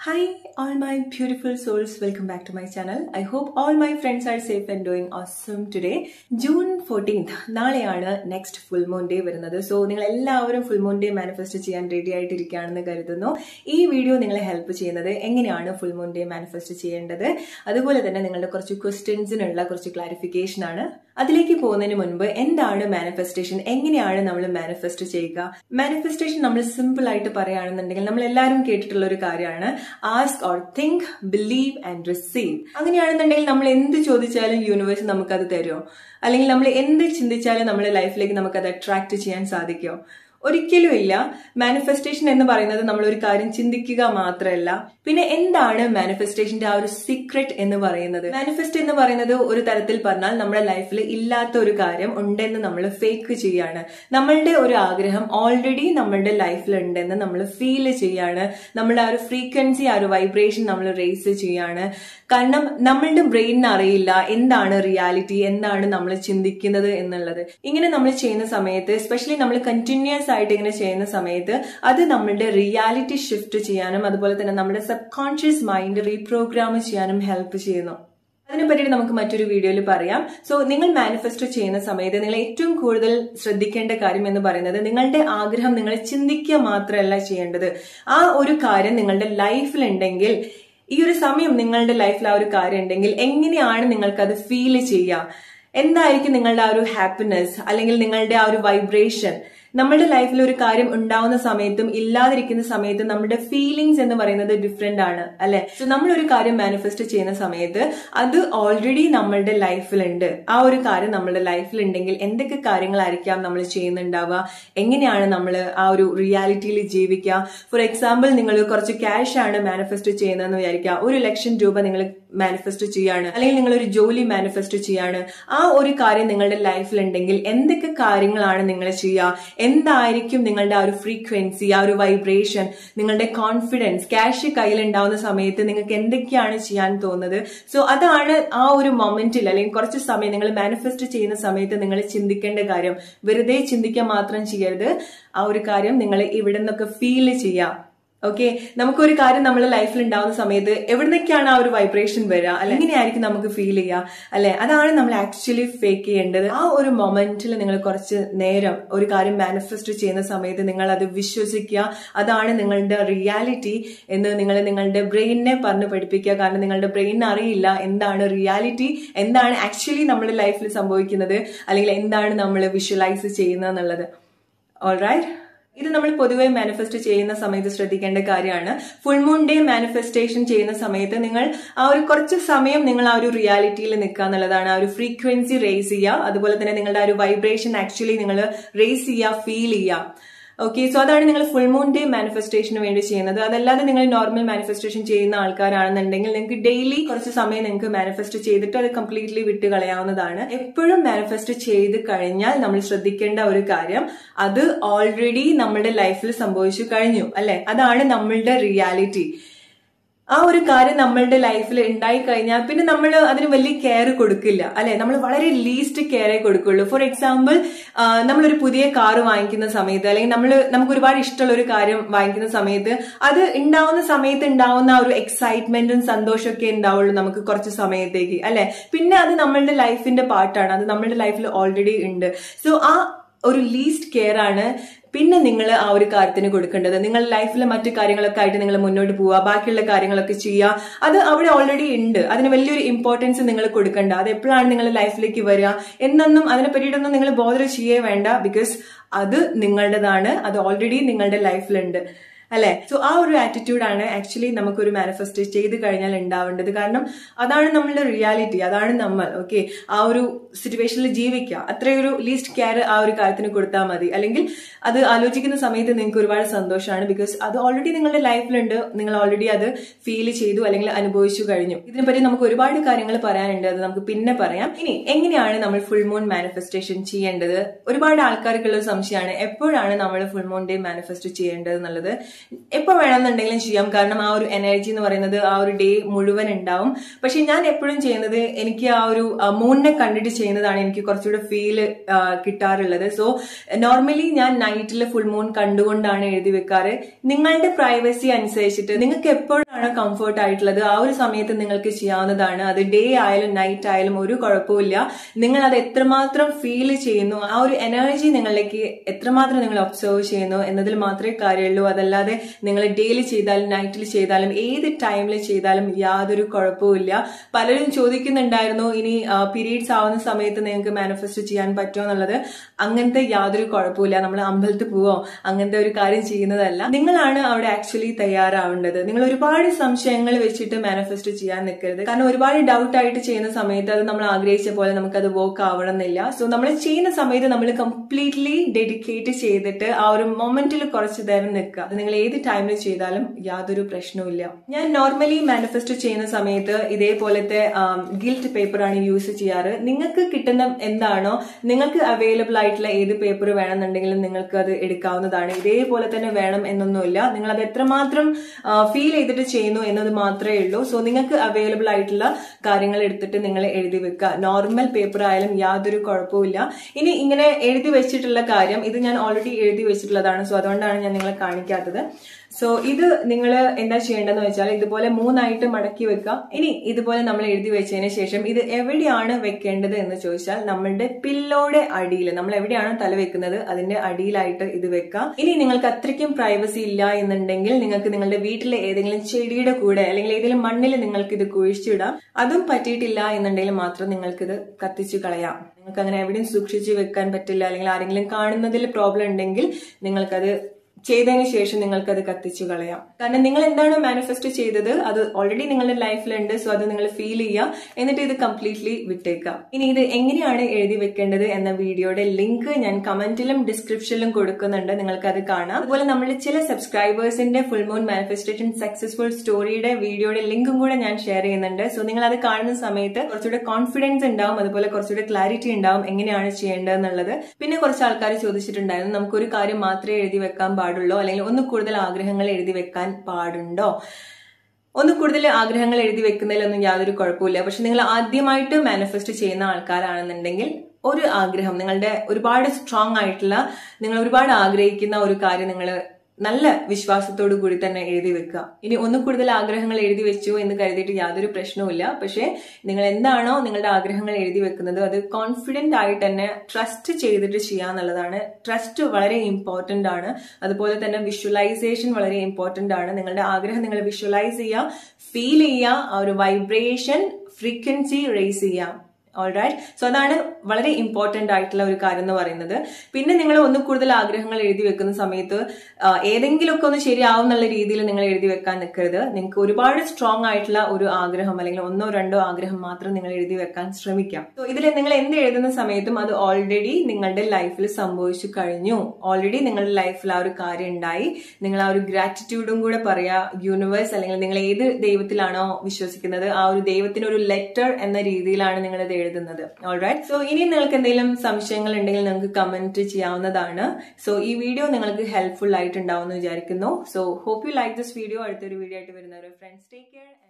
Hi, all my beautiful souls. Welcome back to my channel. I hope all my friends are safe and doing awesome today. June fourteenth നാളെയാണ് next full moon day വരുന്നത് so നിങ്ങൾ എല്ലാവരും full moon day manifest ചെയ്യാൻ ready ആയിട്ടിരിക്കുകയാണെന്ന് കരുതുന്നു ഈ video നിങ്ങളെ help ചെയ്യുന്നത് എങ്ങനെയാണ് ഫുൾ മൂൺ ഡേ മാനിഫെസ്റ്റ് ചെയ്യേണ്ടത് അതുപോലെ തന്നെ നിങ്ങളുടെ കുറച്ച് ക്വസ്റ്റ്യൻസിനുള്ള കുറച്ച് ക്ലാരിഫിക്കേഷൻ ആണ് അതിലേക്ക് പോകുന്നതിന് മുൻപ് എന്താണ് മാനിഫെസ്റ്റേഷൻ എങ്ങനെയാണ് നമ്മൾ മാനിഫെസ്റ്റ് ചെയ്യുക മാനിഫെസ്റ്റേഷൻ നമ്മൾ സിമ്പിൾ ആയിട്ട് പറയുകയാണെന്നുണ്ടെങ്കിൽ നമ്മൾ എല്ലാവരും കേട്ടിട്ടുള്ള ഒരു കാര്യമാണ് ask or think believe and receive അങ്ങനെയാണെന്നുണ്ടെങ്കിൽ നമ്മൾ എന്ത് ചോദിച്ചാലും യൂണിവേഴ്സ് നമുക്കത് തരുമോ അല്ലെങ്കിൽ നമ്മൾ എന്ത് ചിന്തിച്ചാലും നമ്മുടെ ലൈഫിലേക്ക് നമുക്കത് അട്രാക്ട് ചെയ്യാൻ സാധിക്കുമോ ഒരിക്കലും ഇല്ല മാനിഫെസ്റ്റേഷൻ എന്ന് പറയുന്നത് നമ്മൾ ഒരു കാര്യം ചിന്തിക്കുക മാത്രമല്ല പിന്നെ എന്താണ് മാനിഫെസ്റ്റേഷന്റെ ആ ഒരു സീക്രട്ട് എന്ന് പറയുന്നത് മാനിഫെസ്റ്റ് എന്ന് പറയുന്നത് ഒരു തരത്തിൽ പറഞ്ഞാൽ നമ്മുടെ ലൈഫിൽ ഇല്ലാത്ത ഒരു കാര്യം ഉണ്ടെന്ന് നമ്മൾ ഫേക്ക് ചെയ്യാണ് നമ്മളുടെ ഒരു ആഗ്രഹം ഓൾറെഡി നമ്മളുടെ ലൈഫിൽ ഉണ്ടെന്ന് നമ്മൾ ഫീൽ ചെയ്യാണ് നമ്മുടെ ആ ഒരു ഫ്രീക്വൻസി ആ ഒരു വൈബ്രേഷൻ നമ്മൾ റേസ് ചെയ്യാണ് കാരണം നമ്മളുടെ ബ്രെയിനിന് അറിയില്ല എന്താണ് റിയാലിറ്റി എന്താണ് നമ്മൾ ചിന്തിക്കുന്നത് എന്നുള്ളത് ഇങ്ങനെ നമ്മൾ ചെയ്യുന്ന സമയത്ത് എസ്പെഷ്യലി നമ്മൾ കണ്ടിന്യൂസ് ആയിട്ട് ഇങ്ങനെ ചെയ്യുന്ന സമയത്ത് അത് നമ്മളുടെ റിയാലിറ്റി ഷിഫ്റ്റ് ചെയ്യാനും അതുപോലെ തന്നെ നമ്മുടെ സബ് കോൺഷ്യസ് മൈൻഡ് റീപ്രോഗ്രാം ചെയ്യാനും ഹെൽപ്പ് ചെയ്യുന്നു അതിനെ പറ്റിയിട്ട് നമുക്ക് മറ്റൊരു വീഡിയോയിൽ പറയാം സോ നിങ്ങൾ മാനിഫെസ്റ്റോ ചെയ്യുന്ന സമയത്ത് നിങ്ങൾ ഏറ്റവും കൂടുതൽ ശ്രദ്ധിക്കേണ്ട കാര്യം എന്ന് പറയുന്നത് നിങ്ങളുടെ ആഗ്രഹം നിങ്ങൾ ചിന്തിക്കുക മാത്രമല്ല ചെയ്യേണ്ടത് ആ ഒരു കാര്യം നിങ്ങളുടെ ലൈഫിൽ ഉണ്ടെങ്കിൽ ഈ ഒരു സമയം നിങ്ങളുടെ ലൈഫിൽ ആ ഒരു കാര്യം ഉണ്ടെങ്കിൽ എങ്ങനെയാണ് നിങ്ങൾക്ക് അത് ഫീൽ ചെയ്യുക എന്തായിരിക്കും നിങ്ങളുടെ ആ ഒരു ഹാപ്പിനെസ് അല്ലെങ്കിൽ നിങ്ങളുടെ ആ ഒരു വൈബ്രേഷൻ നമ്മുടെ ലൈഫിൽ ഒരു കാര്യം ഉണ്ടാവുന്ന സമയത്തും ഇല്ലാതിരിക്കുന്ന സമയത്തും നമ്മുടെ ഫീലിങ്സ് എന്ന് പറയുന്നത് ഡിഫറെന്റ് ആണ് അല്ലെ സോ നമ്മൾ ഒരു കാര്യം മാനിഫെസ്റ്റ് ചെയ്യുന്ന സമയത്ത് അത് ഓൾറെഡി നമ്മളുടെ ലൈഫിലുണ്ട് ആ ഒരു കാര്യം നമ്മുടെ ലൈഫിൽ ഉണ്ടെങ്കിൽ എന്തൊക്കെ കാര്യങ്ങളായിരിക്കാം നമ്മൾ ചെയ്യുന്നുണ്ടാവുക എങ്ങനെയാണ് നമ്മൾ ആ ഒരു റിയാലിറ്റിയിൽ ജീവിക്കുക ഫോർ എക്സാമ്പിൾ നിങ്ങൾ കുറച്ച് ക്യാഷ് ആണ് മാനിഫെസ്റ്റ് ചെയ്യുന്നതെന്ന് വിചാരിക്കുക ഒരു ലക്ഷം രൂപ നിങ്ങൾ മാനിഫെസ്റ്റ് ചെയ്യാണ് അല്ലെങ്കിൽ നിങ്ങൾ ഒരു ജോലി മാനിഫെസ്റ്റ് ചെയ്യാണ് ആ ഒരു കാര്യം നിങ്ങളുടെ ലൈഫിൽ ഉണ്ടെങ്കിൽ എന്തൊക്കെ കാര്യങ്ങളാണ് നിങ്ങൾ ചെയ്യുക എന്തായിരിക്കും നിങ്ങളുടെ ആ ഒരു ഫ്രീക്വൻസി ആ ഒരു വൈബ്രേഷൻ നിങ്ങളുടെ കോൺഫിഡൻസ് ക്യാഷ് കയ്യിലുണ്ടാവുന്ന സമയത്ത് നിങ്ങൾക്ക് എന്തൊക്കെയാണ് ചെയ്യാൻ തോന്നുന്നത് സോ അതാണ് ആ ഒരു മൊമെന്റിൽ അല്ലെങ്കിൽ കുറച്ച് സമയം നിങ്ങൾ മാനിഫെസ്റ്റ് ചെയ്യുന്ന സമയത്ത് നിങ്ങൾ ചിന്തിക്കേണ്ട കാര്യം വെറുതെ ചിന്തിക്കാൻ മാത്രം ചെയ്യരുത് ആ ഒരു കാര്യം നിങ്ങൾ ഇവിടെ നിന്നൊക്കെ ഫീൽ ചെയ്യാം ഓക്കെ നമുക്കൊരു കാര്യം നമ്മുടെ ലൈഫിൽ ഉണ്ടാവുന്ന സമയത്ത് എവിടുന്നൊക്കെയാണ് ആ ഒരു വൈബ്രേഷൻ വരിക അല്ലെ എങ്ങനെയായിരിക്കും നമുക്ക് ഫീൽ ചെയ്യുക അല്ലെ അതാണ് നമ്മൾ ആക്ച്വലി ഫേക്ക് ചെയ്യേണ്ടത് ആ ഒരു മൊമെന്റിൽ നിങ്ങൾ കുറച്ച് നേരം ഒരു കാര്യം മാനിഫെസ്റ്റ് ചെയ്യുന്ന സമയത്ത് നിങ്ങൾ അത് വിശ്വസിക്കുക അതാണ് നിങ്ങളുടെ റിയാലിറ്റി എന്ന് നിങ്ങൾ നിങ്ങളുടെ ബ്രെയിനിനെ പറഞ്ഞ് പഠിപ്പിക്കുക കാരണം നിങ്ങളുടെ ബ്രെയിനിന് അറിയില്ല എന്താണ് റിയാലിറ്റി എന്താണ് ആക്ച്വലി നമ്മുടെ ലൈഫിൽ സംഭവിക്കുന്നത് അല്ലെങ്കിൽ എന്താണ് നമ്മൾ വിഷ്വലൈസ് ചെയ്യുന്നത് എന്നുള്ളത് ഓൾറൈറ്റ് ഇത് നമ്മൾ പൊതുവെ മാനിഫെസ്റ്റ് ചെയ്യുന്ന സമയത്ത് ശ്രദ്ധിക്കേണ്ട കാര്യമാണ് ഫുൾ മൂൺ ഡേ മാനിഫെസ്റ്റേഷൻ ചെയ്യുന്ന സമയത്ത് നിങ്ങൾ ആ ഒരു കുറച്ച് സമയം നിങ്ങൾ ആ ഒരു റിയാലിറ്റിയിൽ നിൽക്കുക എന്നുള്ളതാണ് ആ ഒരു ഫ്രീക്വൻസി റേസ് ചെയ്യുക അതുപോലെ തന്നെ നിങ്ങളുടെ ആ ഒരു വൈബ്രേഷൻ ആക്ച്വലി നിങ്ങൾ റേസ് ചെയ്യുക ഫീൽ ചെയ്യുക ഓക്കെ സോ അതാണ് നിങ്ങൾ ഫുൾ മൂൺ ഡേ മാനിഫെസ്റ്റേഷന് വേണ്ടി ചെയ്യുന്നത് അതല്ലാതെ നിങ്ങൾ നോർമൽ മാനിഫെസ്റ്റേഷൻ ചെയ്യുന്ന ആൾക്കാരാണെന്നുണ്ടെങ്കിൽ നിങ്ങൾക്ക് ഡെയിലി കുറച്ച് സമയം നിങ്ങൾക്ക് മാനിഫെസ്റ്റ് ചെയ്തിട്ട് അത് കംപ്ലീറ്റ്ലി വിട്ട് കളയാവുന്നതാണ് എപ്പോഴും മാനിഫെസ്റ്റ് ചെയ്ത് കഴിഞ്ഞാൽ നമ്മൾ ശ്രദ്ധിക്കേണ്ട ഒരു കാര്യം അത് ഓൾറെഡി നമ്മുടെ ലൈഫിൽ സംഭവിച്ചു കഴിഞ്ഞു അല്ലെ അതാണ് നമ്മളുടെ റിയാലിറ്റി ആ ഒരു കാര്യം നമ്മളുടെ ലൈഫിൽ ഉണ്ടായി കഴിഞ്ഞാൽ പിന്നെ നമ്മൾ അതിന് വലിയ കെയർ കൊടുക്കില്ല അല്ലെ നമ്മൾ വളരെ ലീസ്റ്റ് കെയറേ കൊടുക്കുള്ളൂ ഫോർ എക്സാമ്പിൾ നമ്മളൊരു പുതിയ കാർ വാങ്ങിക്കുന്ന സമയത്ത് അല്ലെങ്കിൽ നമ്മൾ നമുക്ക് ഒരുപാട് ഇഷ്ടമുള്ള ഒരു കാര്യം വാങ്ങിക്കുന്ന സമയത്ത് അത് ഉണ്ടാവുന്ന സമയത്ത് ഉണ്ടാവുന്ന ആ ഒരു എക്സൈറ്റ്മെന്റും സന്തോഷമൊക്കെ ഉണ്ടാവുള്ളൂ നമുക്ക് കുറച്ച് സമയത്തേക്ക് അല്ലെ പിന്നെ അത് നമ്മളുടെ ലൈഫിന്റെ പാർട്ടാണ് അത് നമ്മളുടെ ലൈഫിൽ ഓൾറെഡി ഉണ്ട് സോ ആ ഒരു ലീസ്റ്റ് കെയർ ആണ് പിന്നെ നിങ്ങൾ ആ ഒരു കാര്യത്തിന് കൊടുക്കേണ്ടത് നിങ്ങൾ ലൈഫിലെ മറ്റു കാര്യങ്ങളൊക്കെ ആയിട്ട് നിങ്ങൾ മുന്നോട്ട് പോവുക ബാക്കിയുള്ള കാര്യങ്ങളൊക്കെ ചെയ്യുക അത് അവിടെ ഓൾറെഡി ഉണ്ട് അതിന് വലിയൊരു ഇമ്പോർട്ടൻസ് നിങ്ങൾ കൊടുക്കണ്ട അത് എപ്പോഴാണ് നിങ്ങളുടെ ലൈഫിലേക്ക് വരിക എന്നൊന്നും അതിനെ പറ്റിയിട്ടൊന്നും നിങ്ങൾ ബോധർ ചെയ്യേ വേണ്ട ബിക്കോസ് അത് നിങ്ങളുടേതാണ് അത് ഓൾറെഡി നിങ്ങളുടെ ലൈഫിലുണ്ട് അല്ലെ സോ ആ ഒരു ആറ്റിറ്റ്യൂഡാണ് ആക്ച്വലി നമുക്കൊരു മാനിഫെസ്റ്റ് ചെയ്ത് കഴിഞ്ഞാൽ ഉണ്ടാവേണ്ടത് കാരണം അതാണ് നമ്മളുടെ റിയാലിറ്റി അതാണ് നമ്മൾ ഓക്കെ ആ ഒരു സിറ്റുവേഷനിൽ ജീവിക്കുക അത്രയൊരു ലീസ്റ്റ് കെയർ ആ ഒരു കാര്യത്തിന് കൊടുത്താൽ മതി അല്ലെങ്കിൽ അത് ആലോചിക്കുന്ന സമയത്ത് നിങ്ങൾക്ക് ഒരുപാട് സന്തോഷമാണ് ബിക്കോസ് അത് ഓൾറെഡി നിങ്ങളുടെ ലൈഫിലുണ്ട് നിങ്ങൾ ഓൾറെഡി അത് ഫീൽ ചെയ്തു അല്ലെങ്കിൽ അനുഭവിച്ചു കഴിഞ്ഞു ഇതിനെപ്പറ്റി നമുക്ക് ഒരുപാട് കാര്യങ്ങൾ പറയാനുണ്ട് അത് നമുക്ക് പിന്നെ പറയാം ഇനി എങ്ങനെയാണ് നമ്മൾ ഫുൾ മൂൺ മാനിഫെസ്റ്റേഷൻ ചെയ്യേണ്ടത് ഒരുപാട് ആൾക്കാർക്കുള്ള സംശയമാണ് എപ്പോഴാണ് നമ്മൾ ഫുൾ മൂൺ ഡേ മാനിഫെസ്റ്റ് ചെയ്യേണ്ടത് എന്നുള്ളത് എപ്പോൾ വേണമെന്നുണ്ടെങ്കിലും ചെയ്യാം കാരണം ആ ഒരു എനർജി എന്ന് പറയുന്നത് ആ ഒരു ഡേ മുഴുവൻ ഉണ്ടാവും പക്ഷെ ഞാൻ എപ്പോഴും ചെയ്യുന്നത് എനിക്ക് ആ ഒരു മൂണിനെ കണ്ടിട്ട് ചെയ്യുന്നതാണ് എനിക്ക് കുറച്ചുകൂടെ ഫീൽ കിട്ടാറുള്ളത് സോ നോർമലി ഞാൻ നൈറ്റിൽ ഫുൾ മൂൺ കണ്ടുകൊണ്ടാണ് എഴുതി വെക്കാറ് നിങ്ങളുടെ പ്രൈവസി അനുസരിച്ചിട്ട് നിങ്ങൾക്ക് എപ്പോഴാണ് കംഫർട്ട് ആയിട്ടുള്ളത് ആ ഒരു സമയത്ത് നിങ്ങൾക്ക് ചെയ്യാവുന്നതാണ് അത് ഡേ ആയാലും നൈറ്റ് ആയാലും ഒരു കുഴപ്പമില്ല നിങ്ങൾ അത് എത്രമാത്രം ഫീൽ ചെയ്യുന്നു ആ ഒരു എനർജി നിങ്ങളിലേക്ക് എത്രമാത്രം നിങ്ങൾ ഒബ്സർവ് ചെയ്യുന്നു എന്നതിൽ മാത്രമേ കാര്യമുള്ളൂ അതല്ലാതെ നിങ്ങൾ ഡെയിലി ചെയ്താലും നൈറ്റിൽ ചെയ്താലും ഏത് ടൈമിൽ ചെയ്താലും യാതൊരു കുഴപ്പമില്ല പലരും ചോദിക്കുന്നുണ്ടായിരുന്നു ഇനി പീരീഡ്സ് ആവുന്ന സമയത്ത് നിങ്ങൾക്ക് മാനിഫെസ്റ്റ് ചെയ്യാൻ പറ്റുമോ എന്നുള്ളത് അങ്ങനത്തെ യാതൊരു കുഴപ്പമില്ല നമ്മൾ അമ്പലത്തിൽ പോവോ അങ്ങനത്തെ ഒരു കാര്യം ചെയ്യുന്നതല്ല നിങ്ങളാണ് അവിടെ ആക്ച്വലി തയ്യാറാവേണ്ടത് നിങ്ങൾ ഒരുപാട് സംശയങ്ങൾ വെച്ചിട്ട് മാനിഫെസ്റ്റ് ചെയ്യാൻ നിൽക്കരുത് കാരണം ഒരുപാട് ഡൗട്ട് ആയിട്ട് ചെയ്യുന്ന സമയത്ത് അത് നമ്മൾ ആഗ്രഹിച്ച പോലെ നമുക്കത് വർക്ക് ആവണമെന്നില്ല സോ നമ്മൾ ചെയ്യുന്ന സമയത്ത് നമ്മൾ കംപ്ലീറ്റ്ലി ഡെഡിക്കേറ്റ് ചെയ്തിട്ട് ആ ഒരു മൊമെന്റിൽ കുറച്ച് നേരം നിൽക്കുക അത് നിങ്ങൾ ഏത് ടൈമിൽ ചെയ്താലും യാതൊരു പ്രശ്നവുമില്ല ഞാൻ നോർമലി മാനിഫെസ്റ്റ് ചെയ്യുന്ന സമയത്ത് ഇതേപോലത്തെ ഗിൽറ്റ് പേപ്പറാണ് യൂസ് ചെയ്യാറ് നിങ്ങൾക്ക് കിട്ടുന്ന എന്താണോ നിങ്ങൾക്ക് അവൈലബിൾ ആയിട്ടുള്ള ഏത് പേപ്പർ വേണമെന്നുണ്ടെങ്കിലും നിങ്ങൾക്ക് അത് എടുക്കാവുന്നതാണ് ഇതേപോലെ തന്നെ വേണം എന്നൊന്നുമില്ല നിങ്ങൾ അത് എത്രമാത്രം ഫീൽ ചെയ്തിട്ട് ചെയ്യുന്നു എന്നത് മാത്രമേ ഉള്ളൂ സോ നിങ്ങൾക്ക് അവൈലബിൾ ആയിട്ടുള്ള കാര്യങ്ങൾ എടുത്തിട്ട് നിങ്ങൾ എഴുതി വെക്കുക നോർമൽ പേപ്പർ ആയാലും യാതൊരു കുഴപ്പമില്ല ഇനി ഇങ്ങനെ എഴുതി വെച്ചിട്ടുള്ള കാര്യം ഇത് ഞാൻ ഓൾറെഡി എഴുതി വെച്ചിട്ടുള്ളതാണ് സോ അതുകൊണ്ടാണ് ഞാൻ നിങ്ങളെ കാണിക്കാത്തത് സോ ഇത് നിങ്ങൾ എന്താ ചെയ്യേണ്ടതെന്ന് വെച്ചാൽ ഇതുപോലെ മൂന്നായിട്ട് മടക്കി വെക്കുക ഇനി ഇതുപോലെ നമ്മൾ എഴുതി വെച്ചതിന് ശേഷം ഇത് എവിടെയാണ് വെക്കേണ്ടത് എന്ന് ചോദിച്ചാൽ നമ്മളുടെ പില്ലോയുടെ അടിയിൽ നമ്മൾ എവിടെയാണ് തല വെക്കുന്നത് അതിന്റെ അടിയിലായിട്ട് ഇത് വെക്കുക ഇനി നിങ്ങൾക്ക് അത്രയ്ക്കും പ്രൈവസി ഇല്ല എന്നുണ്ടെങ്കിൽ നിങ്ങൾക്ക് നിങ്ങളുടെ വീട്ടിലെ ഏതെങ്കിലും ചെടിയുടെ കൂടെ അല്ലെങ്കിൽ ഏതെങ്കിലും മണ്ണിൽ നിങ്ങൾക്ക് ഇത് കുഴിച്ചിടാം അതും പറ്റിയിട്ടില്ല എന്നുണ്ടെങ്കിൽ മാത്രം നിങ്ങൾക്ക് ഇത് കത്തിച്ചു കളയാം നിങ്ങൾക്ക് അങ്ങനെ എവിടെയും സൂക്ഷിച്ചു വെക്കാൻ പറ്റില്ല അല്ലെങ്കിൽ ആരെങ്കിലും കാണുന്നതിൽ പ്രോബ്ലം ഉണ്ടെങ്കിൽ നിങ്ങൾക്കത് ചെയ്തതിന് ശേഷം നിങ്ങൾക്ക് അത് കത്തിച്ചു കളയാം കാരണം നിങ്ങൾ എന്താണ് മാനിഫെസ്റ്റ് ചെയ്തത് അത് ഓൾറെഡി നിങ്ങളുടെ ലൈഫിലുണ്ട് സോ അത് നിങ്ങൾ ഫീൽ ചെയ്യുക എന്നിട്ട് ഇത് കംപ്ലീറ്റ്ലി വിട്ടേക്കാം ഇനി ഇത് എങ്ങനെയാണ് എഴുതി വെക്കേണ്ടത് എന്ന വീഡിയോയുടെ ലിങ്ക് ഞാൻ കമന്റിലും ഡിസ്ക്രിപ്ഷനിലും കൊടുക്കുന്നുണ്ട് നിങ്ങൾക്ക് അത് കാണാം അതുപോലെ നമ്മൾ ചില സബ്സ്ക്രൈബേഴ്സിന്റെ ഫുൾ മൂൺ മാനിഫെസ്റ്റേഷൻ സക്സസ്ഫുൾ സ്റ്റോറിയുടെ വീഡിയോയുടെ ലിങ്കും കൂടെ ഞാൻ ഷെയർ ചെയ്യുന്നുണ്ട് സോ നിങ്ങൾ അത് കാണുന്ന സമയത്ത് കുറച്ചുകൂടെ കോൺഫിഡൻസ് ഉണ്ടാവും അതുപോലെ കുറച്ചുകൂടെ ക്ലാരിറ്റി ഉണ്ടാവും എങ്ങനെയാണ് ചെയ്യേണ്ടത് എന്നുള്ളത് പിന്നെ കുറച്ച് ആൾക്കാർ ചോദിച്ചിട്ടുണ്ടായിരുന്നു നമുക്കൊരു കാര്യം മാത്രമേ എഴുതി വെക്കാൻ പാടുള്ളൂ അല്ലെങ്കിൽ ഒന്ന് കൂടുതൽ ആഗ്രഹങ്ങൾ എഴുതി വെക്കാൻ പാടുണ്ടോ ഒന്ന് കൂടുതൽ ആഗ്രഹങ്ങൾ എഴുതി വെക്കുന്നതിലൊന്നും യാതൊരു കുഴപ്പമില്ല പക്ഷെ നിങ്ങൾ ആദ്യമായിട്ട് മാനിഫെസ്റ്റ് ചെയ്യുന്ന ആൾക്കാരാണെന്നുണ്ടെങ്കിൽ ഒരു ആഗ്രഹം നിങ്ങളുടെ ഒരുപാട് സ്ട്രോങ് ആയിട്ടുള്ള നിങ്ങൾ ഒരുപാട് ആഗ്രഹിക്കുന്ന ഒരു കാര്യം നിങ്ങൾ നല്ല വിശ്വാസത്തോടു കൂടി തന്നെ എഴുതി വെക്കുക ഇനി ഒന്ന് കൂടുതൽ ആഗ്രഹങ്ങൾ എഴുതി വെച്ചു എന്ന് കരുതിയിട്ട് യാതൊരു പ്രശ്നവുമില്ല പക്ഷേ നിങ്ങൾ എന്താണോ നിങ്ങളുടെ ആഗ്രഹങ്ങൾ എഴുതി വെക്കുന്നത് അത് കോൺഫിഡന്റ് ആയിട്ട് തന്നെ ട്രസ്റ്റ് ചെയ്തിട്ട് ചെയ്യാന്നുള്ളതാണ് ട്രസ്റ്റ് വളരെ ഇമ്പോർട്ടന്റ് ആണ് അതുപോലെ തന്നെ വിഷ്വലൈസേഷൻ വളരെ ഇമ്പോർട്ടന്റ് ആണ് നിങ്ങളുടെ ആഗ്രഹം നിങ്ങൾ വിഷ്വലൈസ് ചെയ്യുക ഫീൽ ചെയ്യുക ആ ഒരു വൈബ്രേഷൻ ഫ്രീക്വൻസി റേസ് ചെയ്യുക ഓൾറൈറ്റ് സോ അതാണ് വളരെ ഇമ്പോർട്ടന്റ് ആയിട്ടുള്ള ഒരു കാര്യം എന്ന് പറയുന്നത് പിന്നെ നിങ്ങൾ ഒന്ന് കൂടുതൽ ആഗ്രഹങ്ങൾ എഴുതി വെക്കുന്ന സമയത്ത് ഏതെങ്കിലുമൊക്കെ ഒന്ന് ശരിയാവും എന്നുള്ള രീതിയിൽ നിങ്ങൾ എഴുതി വെക്കാൻ നിൽക്കരുത് നിങ്ങൾക്ക് ഒരുപാട് സ്ട്രോങ് ആയിട്ടുള്ള ഒരു ആഗ്രഹം അല്ലെങ്കിൽ ഒന്നോ രണ്ടോ ആഗ്രഹം മാത്രം നിങ്ങൾ എഴുതി വെക്കാൻ ശ്രമിക്കാം സോ ഇതിൽ നിങ്ങൾ എന്ത് എഴുതുന്ന സമയത്തും അത് ഓൾറെഡി നിങ്ങളുടെ ലൈഫിൽ സംഭവിച്ചു കഴിഞ്ഞു ഓൾറെഡി നിങ്ങളുടെ ലൈഫിൽ ആ ഒരു കാര്യം ഉണ്ടായി നിങ്ങൾ ആ ഒരു ഗ്രാറ്റിറ്റ്യൂഡും കൂടെ പറയാ യൂണിവേഴ്സ് അല്ലെങ്കിൽ നിങ്ങൾ ഏത് ദൈവത്തിലാണോ വിശ്വസിക്കുന്നത് ആ ഒരു ദൈവത്തിന് ഒരു ലെറ്റർ എന്ന രീതിയിലാണ് നിങ്ങൾ ഇത് എഴുതുന്നത് ഓൾറൈറ്റ് സോ ഇനി നിങ്ങൾക്ക് എന്തെങ്കിലും സംശയങ്ങൾ ഉണ്ടെങ്കിൽ നിങ്ങൾക്ക് കമന്റ് ചെയ്യാവുന്നതാണ് സോ ഈ വീഡിയോ നിങ്ങൾക്ക് ഹെൽപ്ഫുൾ ആയിട്ടുണ്ടാവും എന്ന് വിചാരിക്കുന്നു so hope you like this video അടുത്തൊരു വീഡിയോ ആയിട്ട് വരുന്നവരെ ഫ്രണ്ട്സ് ടേക്ക് കെയർ